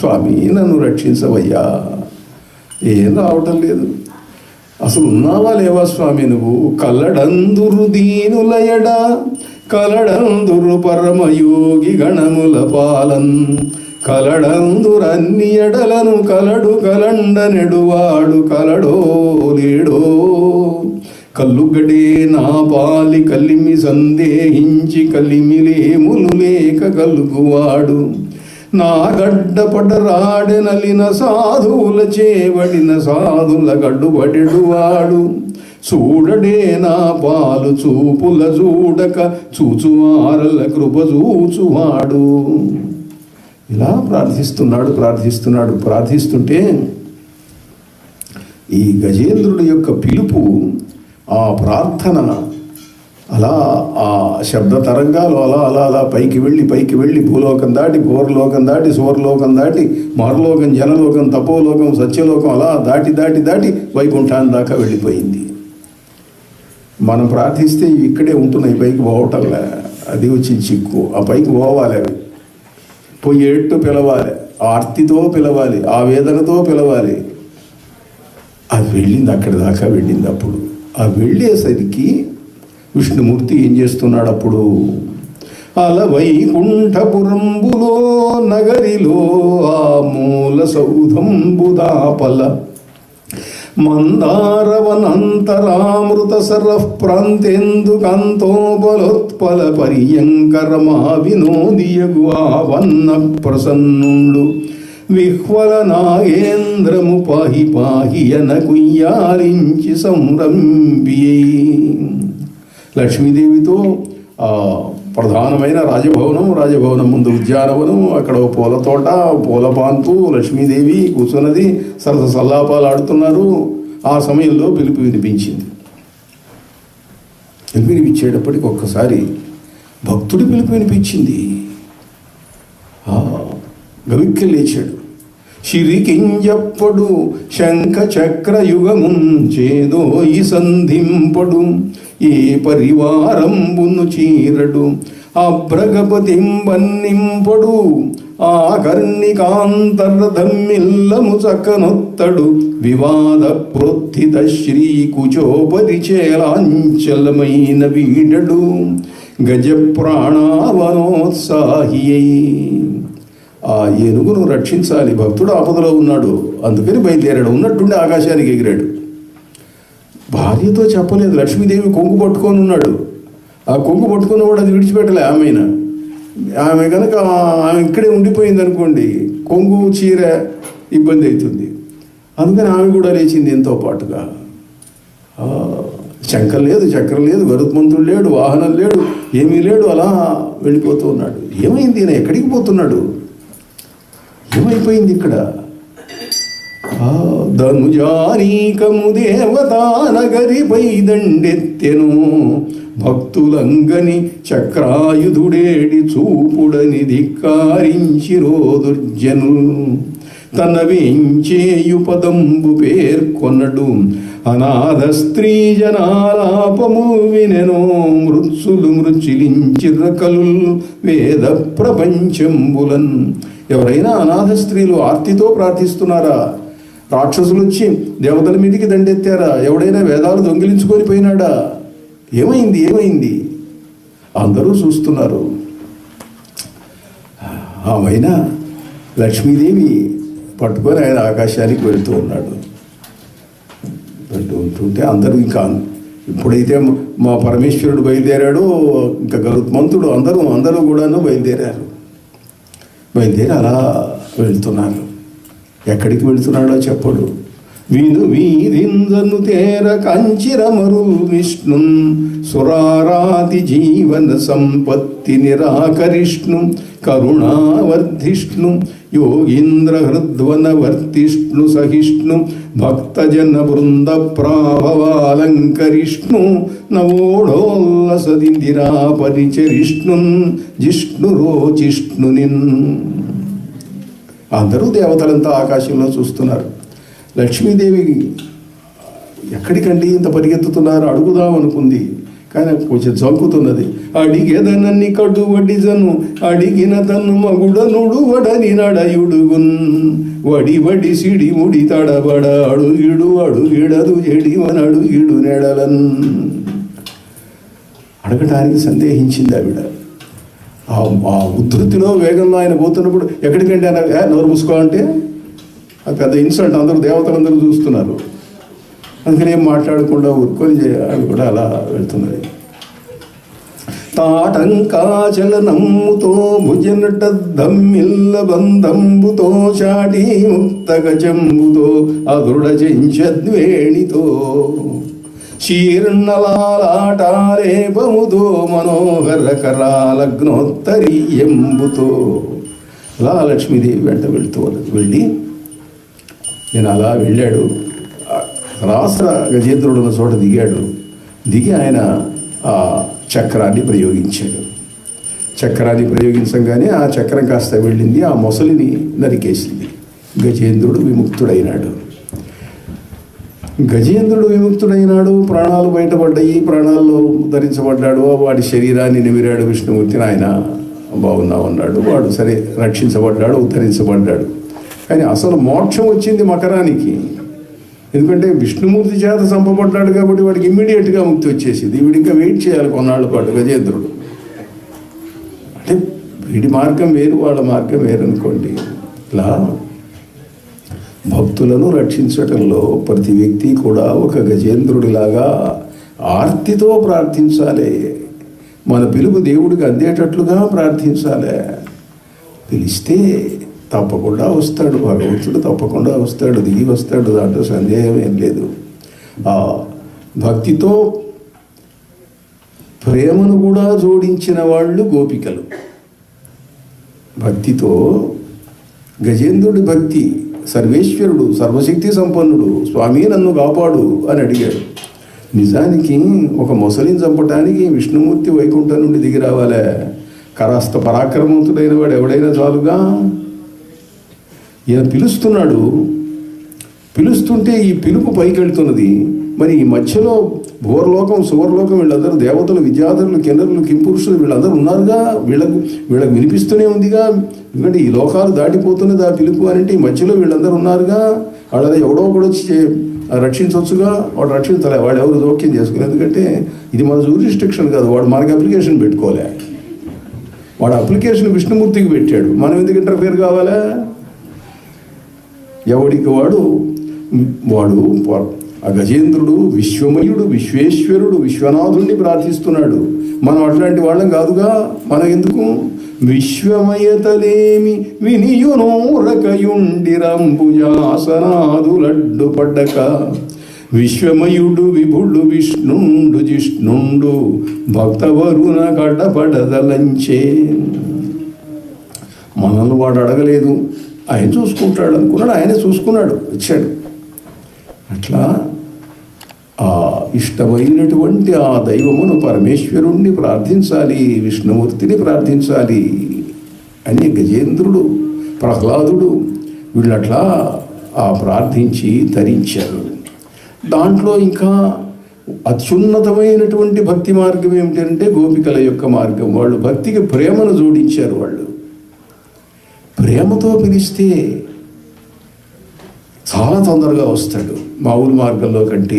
స్వామి నన్ను రక్షించవయ్యా ఏం రావటం లేదు అసలు ఉన్నావా లేవా స్వామి నువ్వు కల్లడందురు దీనులయడ కలడందురు పరమయోగి గణముల పాలన్ కలడందురన్ని ఎడలను కలడు కలండ నెడువాడు కలడో లేడో కల్లుగడే నా పాలి కలిమి సందేహించి కలిమిలేములు లేక కలుగువాడు నా గడ్డ పడరాడెనలిన సాధువుల చేవడిన సాధుల గడ్డుబడెడువాడు చూడడే నా పాలు చూపుల చూడక చూచువారల కృప చూచువాడు ఇలా ప్రార్థిస్తున్నాడు ప్రార్థిస్తున్నాడు ప్రార్థిస్తుంటే ఈ గజేంద్రుడి యొక్క పిలుపు ఆ ప్రార్థన అలా ఆ శబ్ద తరంగాలు అలా అలా అలా పైకి వెళ్ళి పైకి వెళ్ళి భూలోకం దాటి భూరలోకం దాటి సువర్లోకం దాటి మారులోకం జనలోకం తపోలోకం సత్యలోకం అలా దాటి దాటి దాటి వైకుంఠాన్ని దాకా వెళ్ళిపోయింది మనం ప్రార్థిస్తే ఇవి ఇక్కడే ఉంటున్నాయి పైకి పోవటంలే అది వచ్చి చిక్కు ఆ పైకి పోవాలి అవి పోయేట్టు పిలవాలి ఆర్తితో పిలవాలి ఆవేదనతో పిలవాలి అది వెళ్ళింది అక్కడి దాకా వెళ్ళింది అప్పుడు ఆ వెళ్ళేసరికి విష్ణుమూర్తి ఏం చేస్తున్నాడు అప్పుడు అల వైకుంఠపురంబులో నగరిలో ఆ మూల సౌధంబుదాపల మందారవనంతరామృత సరః ప్రాంతేందుకంతోపలోత్పల పర్యంకరమా వినోదియగు ఆవన్న ప్రసన్నుండు విహ్వల నాగేంద్రము పాహి పాహి అన కుయ్యారించి సంరంభి లక్ష్మీదేవితో ఆ ప్రధానమైన రాజభవనం రాజభవనం ముందు ఉద్యానవనం అక్కడ ఓ పూల తోట పూల పాంతు లక్ష్మీదేవి కూర్చున్నది సరస సల్లాపాలు ఆడుతున్నారు ఆ సమయంలో పిలుపు వినిపించింది పిలుపు వినిపించేటప్పటికి ఒక్కసారి భక్తుడి పిలుపు వినిపించింది ఆ, గవిక్కి లేచాడు శిరికింజప్పడు శంఖ చక్ర యుగముంచేదో ఈ సంధింపడు ఏ పరివారంబును చీరడు అభ్రగపతింబన్నింపడు ఆ కర్ణికాంతర్ధమ్మిల్లము చక్కనొత్తడు వివాద ప్రోత్థిత శ్రీ కుచోపరిచేలాంచలమైన వీడడు గజ ప్రాణావనోత్సాహి ఆ ఏనుగును రక్షించాలి భక్తుడు ఆపదలో ఉన్నాడు అందుకని బయలుదేరాడు ఉన్నట్టుండి ఆకాశానికి ఎగిరాడు భార్యతో చెప్పలేదు లక్ష్మీదేవి కొంగు పట్టుకొని ఉన్నాడు ఆ కొంగు పట్టుకున్న వాడు అది విడిచిపెట్టలే ఆమెన ఆమె కనుక ఆమె ఇక్కడే ఉండిపోయింది అనుకోండి కొంగు చీర ఇబ్బంది అవుతుంది అందుకని ఆమె కూడా లేచింది ఎంతో పాటుగా ఆ, శంఖం లేదు చక్రం లేదు గరుత్మంతుడు లేడు వాహనం లేడు ఏమీ లేడు అలా వెళ్ళిపోతూ ఉన్నాడు ఏమైంది ఈయన ఎక్కడికి పోతున్నాడు ఏమైపోయింది ఇక్కడ ఆ ధనుజానీకము దేవతానగరిపై దండెత్తెను భక్తులంగని చక్రాయుధుడేడి చూపుడని ధిక్కారించిరో దుర్జను తన వేంచేయు పదంబు పేర్కొనడు అనాథ స్త్రీ జనాలాపము వినెనో మృత్సులు మృచిలించిర్రకలు వేద ప్రపంచంబులన్ ఎవరైనా అనాథ స్త్రీలు ఆర్తితో ప్రార్థిస్తున్నారా రాక్షసులు వచ్చి దేవతల మీదికి దండెత్తారా ఎవడైనా వేదాలు దొంగిలించుకొని పోయినాడా ఏమైంది ఏమైంది అందరూ చూస్తున్నారు ఆమెనా లక్ష్మీదేవి పట్టుకొని ఆయన ఆకాశానికి వెళ్తూ ఉన్నాడు వెళ్తూ ఉంటుంటే అందరూ ఇంకా ఇప్పుడైతే మా పరమేశ్వరుడు బయలుదేరాడు ఇంకా గరుత్మంతుడు అందరూ అందరూ కూడాను బయలుదేరారు బయలుదేరి అలా వెళ్తున్నారు ఎక్కడికి వెళ్తున్నాడో చెప్పడు విను వీరిందను తేర కంచిరమరు విష్ణు సురారాతి జీవన సంపత్తి నిరాకరిష్ణు కరుణావర్ధిష్ణు యోగీంద్ర హృద్వన వర్తిష్ణు సహిష్ణు భక్తజన బృంద ప్రాభవాలంకరిష్ణు నవోఢోల్లసదిందిరా పరిచరిష్ణు జిష్ణురోచిష్ణునిన్ అందరూ దేవతలంతా ఆకాశంలో చూస్తున్నారు లక్ష్మీదేవి ఎక్కడికండి ఇంత పరిగెత్తుతున్నారు అడుగుదాం అనుకుంది కానీ కొంచెం జంకుతున్నది అడిగెదనన్ని కడు వడిజను అడిగిన తన్ను మగుడనుడు వడని నడయుడుగున్ వడి వడి సిడి ముడి తడబడ అడుగిడు అడుగిడదు ఎడివనడు ఇడు నెడలన్ అడగటానికి సందేహించింది ఆవిడ ఆ ఆ ఉద్ధృతిలో వేగంలో ఆయన పోతున్నప్పుడు ఎక్కడికంటే ఆయన "ఏ, నోరు మూసుకో అంటే అది పెద్ద ఇన్సల్ట్ అందరూ దేవతలందరూ చూస్తున్నారు అందుకని ఏం మాట్లాడకుండా ఊరుకొని చే- ఆవిడ కూడా అలా వెళ్తున్నది తాటంకాచలనమ్ముతో భుజనటద్దమ్మిల్ల బంధంబుతో చాటి ముక్తగజంబుతో అదృఢ చెంచద్వేణితో చీర్ణలాటాలేపముతో మనోహర కరాలగ్నోత్తరీయంబుతో అలా లక్ష్మీదేవి వెంట వెళ్తూ ఉన్నది. వెళ్ళి నేను అలా వెళ్ళాడు రాష్ట్ర గజేంద్రుడు ఉన్న చోట దిగాడు దిగి ఆయన ఆ చక్రాన్ని ప్రయోగించాడు చక్రాన్ని ప్రయోగించగానే ఆ చక్రం కాస్త వెళ్ళింది ఆ మొసలిని నరికేసింది గజేంద్రుడు విముక్తుడైనాడు గజేంద్రుడు విముక్తుడైనాడు ప్రాణాలు బయటపడ్డాయి ప్రాణాల్లో ధరించబడ్డాడు వాడి శరీరాన్ని నిమిరాడు విష్ణుమూర్తిని ఆయన బాగున్నా ఉన్నాడు వాడు సరే రక్షించబడ్డాడు ఉద్ధరించబడ్డాడు కానీ అసలు మోక్షం వచ్చింది మకరానికి ఎందుకంటే విష్ణుమూర్తి చేత చంపబడ్డాడు కాబట్టి వాడికి ఇమ్మీడియట్గా ముక్తి వచ్చేసింది వీడు ఇంకా వెయిట్ చేయాలి కొన్నాళ్ళ పాటు గజేంద్రుడు అంటే వీడి మార్గం వేరు వాళ్ళ మార్గం వేరు అనుకోండి ఇలా భక్తులను రక్షించటంలో ప్రతి వ్యక్తి కూడా ఒక గజేంద్రుడిలాగా ఆర్తితో ప్రార్థించాలి మన పిలుపు దేవుడికి అందేటట్లుగా ప్రార్థించాలి పిలిస్తే తప్పకుండా వస్తాడు భగవంతుడు తప్పకుండా వస్తాడు దిగి వస్తాడు దాంట్లో సందేహం ఏం లేదు ఆ భక్తితో ప్రేమను కూడా జోడించిన వాళ్ళు గోపికలు భక్తితో గజేంద్రుడి భక్తి సర్వేశ్వరుడు సర్వశక్తి సంపన్నుడు స్వామి నన్ను కాపాడు అని అడిగాడు నిజానికి ఒక మొసలిని చంపటానికి విష్ణుమూర్తి వైకుంఠం నుండి దిగి రావాలే కరాస్త పరాక్రమవంతుడైన వాడు ఎవడైనా చాలుగా ఈయన పిలుస్తున్నాడు పిలుస్తుంటే ఈ పిలుపు పైకి వెళ్తున్నది మరి ఈ మధ్యలో భూర్లోకం సువర్లోకం వీళ్ళందరూ దేవతలు విద్యాధరులు కిన్నరులు కింపురుషులు వీళ్ళందరూ ఉన్నారుగా వీళ్ళకు వీళ్ళకి వినిపిస్తూనే ఉందిగా ఎందుకంటే ఈ లోకాలు దాటిపోతున్నది ఆ పిలుపు అని అంటే ఈ మధ్యలో వీళ్ళందరూ ఉన్నారుగా వాళ్ళ ఎవడో ఒకడు వచ్చి చే- రక్షించవచ్చుగా వాడు రక్షించలే వాడు ఎవరు జోక్యం చేసుకుని ఎందుకంటే ఇది మన జూరిస్ట్రిక్షన్ కాదు వాడు మనకి అప్లికేషన్ పెట్టుకోలే వాడు అప్లికేషన్ విష్ణుమూర్తికి పెట్టాడు మనం ఎందుకు ఇంటర్ఫేర్ కావాలా ఎవడికి వాడు వాడు ఆ గజేంద్రుడు విశ్వమయుడు విశ్వేశ్వరుడు విశ్వనాథుణ్ణి ప్రార్థిస్తున్నాడు మనం అట్లాంటి వాళ్ళం కాదుగా మనం ఎందుకు విశ్వమయతలేమి వినియునోరకయుండిరంబుజాసనాదులడ్డు పడ్డక విశ్వమయుడు విభుడు విష్ణుండు జిష్ణుండు భక్తవరుణ కడ్డపడదలంచే మనల్ని వాడు అడగలేదు ఆయన చూసుకుంటాడు అనుకున్నాడు ఆయనే చూసుకున్నాడు వచ్చాడు అట్లా ఆ ఇష్టమైనటువంటి ఆ దైవమును పరమేశ్వరుణ్ణి ప్రార్థించాలి విష్ణుమూర్తిని ప్రార్థించాలి అని గజేంద్రుడు ప్రహ్లాదుడు వీళ్ళట్లా ఆ ప్రార్థించి ధరించారు దాంట్లో ఇంకా అత్యున్నతమైనటువంటి భక్తి మార్గం ఏమిటంటే గోపికల యొక్క మార్గం వాళ్ళు భక్తికి ప్రేమను జోడించారు వాళ్ళు ప్రేమతో పిలిస్తే చాలా తొందరగా వస్తాడు మామూలు మార్గంలో కంటే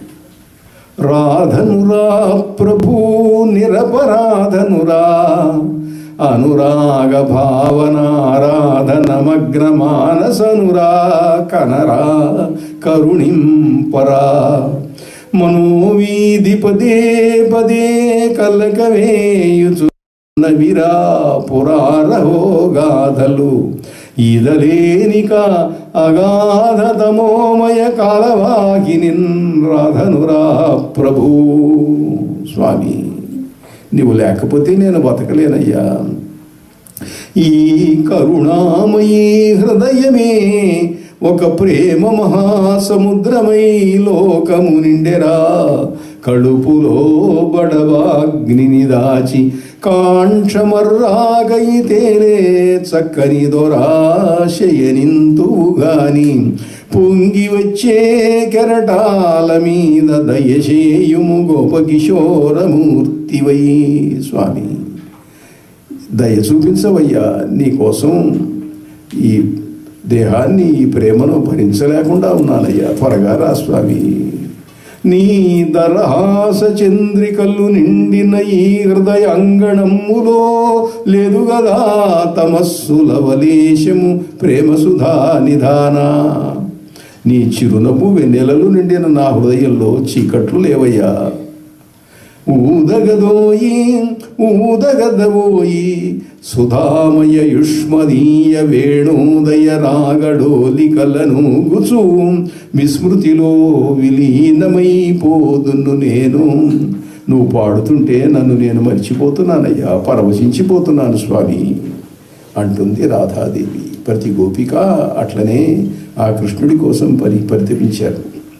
రాధనురా ప్రభు నిరపరాధనురా అనురాగ భావనారాధన మగ్న మానసనురా కనరా కరుణింపరా మనోవీధి పదే పదే కలకవేయుచు నవిరా పురారహో గాథలు ఈదలేనిక అగాధ తమోమయ కాలవాహిని రాధనురా ప్రభు స్వామి నీవు లేకపోతే నేను బతకలేనయ్యా ఈ కరుణామయీ హృదయమే ఒక ప్రేమ మహాసముద్రమై లోకము నిండెరా కడుపులో బడవాగ్నిని దాచి కాంక్షమర్రాగైతేనే చక్కని దొరాశయనింతువు గాని పొంగి వచ్చే కెరటాల మీద దయచేయుము గోపకిశోరమూర్తివై స్వామి దయ చూపించవయ్యా నీకోసం ఈ దేహాన్ని ఈ ప్రేమను భరించలేకుండా ఉన్నానయ్యా త్వరగా రా స్వామి నీ దరహాస చంద్రికలు నిండిన ఈ హృదయ అంగణములో లేదు గదా తమస్సుల వలేశము ప్రేమ సుధా నిధాన నీ చిరునవ్వు వెన్నెలలు నిండిన నా హృదయంలో చీకట్లు లేవయ్యా ఊదగదోయి ఊదగదవోయి సుధామయ యుష్మదీయ వేణోదయ రాగడోలికలను గుచు విస్మృతిలో విలీనమైపోదును నేను నువ్వు పాడుతుంటే నన్ను నేను మర్చిపోతున్నానయ్యా పరవశించిపోతున్నాను స్వామి అంటుంది రాధాదేవి ప్రతి గోపిక అట్లనే ఆ కృష్ణుడి కోసం పరి పరితపించారు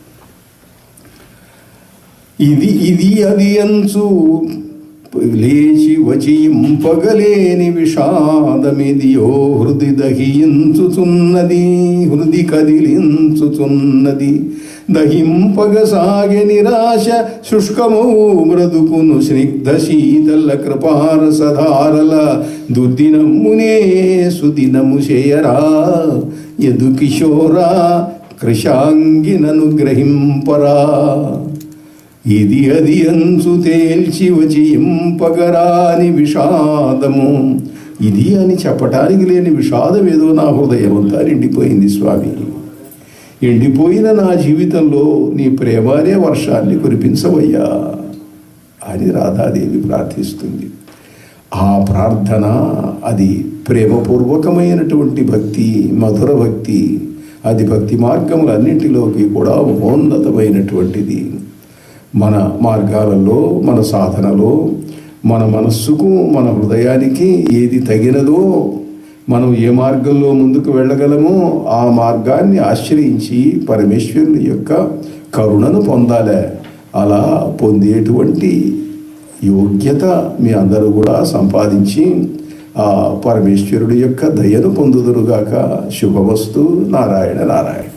ఇది ఇది అది అంచు లేచి వచింపగలేని విషాదమిదియో హృది దహించుచున్నది హృది కదిలించుచున్నది దహింపగ సాగె నిరాశ శుష్కమౌ మృదుకును స్నిగ్ధ శీతల కృపార సధారల దుర్దినమునే సుదినము చేయరా యదు కిశోరా కృషాంగినను గ్రహింపరా ఇది అది అంచు తేల్చి వచ్చి ఇంపగరాని విషాదము ఇది అని చెప్పటానికి లేని విషాదం ఏదో నా హృదయం అంతా నిండిపోయింది స్వామి ఎండిపోయిన నా జీవితంలో నీ ప్రేమ అనే వర్షాన్ని కురిపించవయ్యా అని రాధాదేవి ప్రార్థిస్తుంది ఆ ప్రార్థన అది ప్రేమపూర్వకమైనటువంటి భక్తి మధుర భక్తి అది భక్తి మార్గములన్నింటిలోకి కూడా మహోన్నతమైనటువంటిది మన మార్గాలలో మన సాధనలో మన మనస్సుకు మన హృదయానికి ఏది తగినదో మనం ఏ మార్గంలో ముందుకు వెళ్ళగలమో ఆ మార్గాన్ని ఆశ్రయించి పరమేశ్వరుని యొక్క కరుణను పొందాలి అలా పొందేటువంటి యోగ్యత మీ అందరూ కూడా సంపాదించి ఆ పరమేశ్వరుడి యొక్క దయను పొందుదురుగాక శుభవస్తు నారాయణ నారాయణ